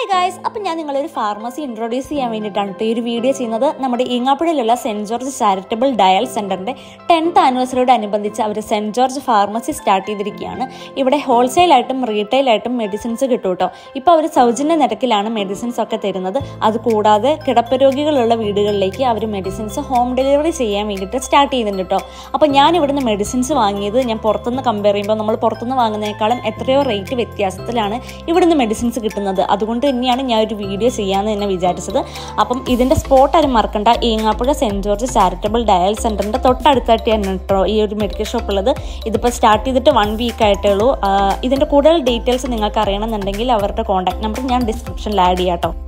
guys അപ്പം ഞാൻ നിങ്ങളൊരു ഫാർമസി ഇൻട്രൊഡ്യൂസ് ചെയ്യാൻ വേണ്ടിയിട്ടാണ് കേട്ടോ ഈ ഒരു വീഡിയോ ചെയ്യുന്നത് നമ്മുടെ ഈങ്ങാപ്പുഴയിലുള്ള സെൻറ് ജോർജ് ചാരിറ്റബിൾ ഡയൽ സെൻറ്ററിൻ്റെ ടെൻത്ത് ആനിവേഴ്സറിയോട് അനുബന്ധിച്ച് അവർ സെൻറ് ജോർജ് ഫാർമസി സ്റ്റാർട്ട് ചെയ്തിരിക്കുകയാണ് ഇവിടെ ഹോൾസെയിലായിട്ടും റീറ്റെയിലായിട്ടും മെഡിസിൻസ് കിട്ടും കേട്ടോ ഇപ്പോൾ അവർ സൗജന്യ നിരക്കിലാണ് മെഡിസിൻസ് ഒക്കെ തരുന്നത് അതുകൂടാതെ കിടപ്പ് രോഗികളുള്ള വീടുകളിലേക്ക് അവർ മെഡിസിൻസ് ഹോം ഡെലിവറി ചെയ്യാൻ വേണ്ടിയിട്ട് സ്റ്റാർട്ട് ചെയ്യുന്നുണ്ട് കേട്ടോ അപ്പോൾ ഞാൻ ഇവിടുന്ന് മെഡിസിൻസ് വാങ്ങിയത് ഞാൻ പുറത്തുനിന്ന് കമ്പയർ ചെയ്യുമ്പോൾ നമ്മൾ പുറത്തുനിന്ന് വാങ്ങുന്നതിനേക്കാളും എത്രയോ റേറ്റ് വ്യത്യാസത്തിലാണ് ഇവിടുന്ന് മെഡിസിൻസ് കിട്ടുന്നത് അതുകൊണ്ട് തന്നെയാണ് ഞാൻ ഒരു വീഡിയോ ചെയ്യാമെന്ന് തന്നെ വിചാരിച്ചത് അപ്പം ഇതിൻ്റെ സ്പോട്ട് ആരും മറക്കണ്ട Eengapuzha saint George charitable dial സെൻറ്ററിൻ്റെ തൊട്ടടുത്തായിട്ട് തന്നെ കേട്ടോ ഈ ഒരു മെഡിക്കൽ ഷോപ്പ് ഉള്ളത് ഇതിപ്പോൾ സ്റ്റാർട്ട് ചെയ്തിട്ട് വൺ വീക്ക് ആയിട്ടേ ഉള്ളൂ ആ, ഇതിൻ്റെ കൂടുതൽ ഡീറ്റെയിൽസ് നിങ്ങൾക്ക് അറിയണമെന്നുണ്ടെങ്കിൽ അവരുടെ കോൺടാക്ട് നമ്പർ ഞാൻ ഡിസ്ക്രിപ്ഷനിൽ ആഡ് ചെയ്യാം കേട്ടോ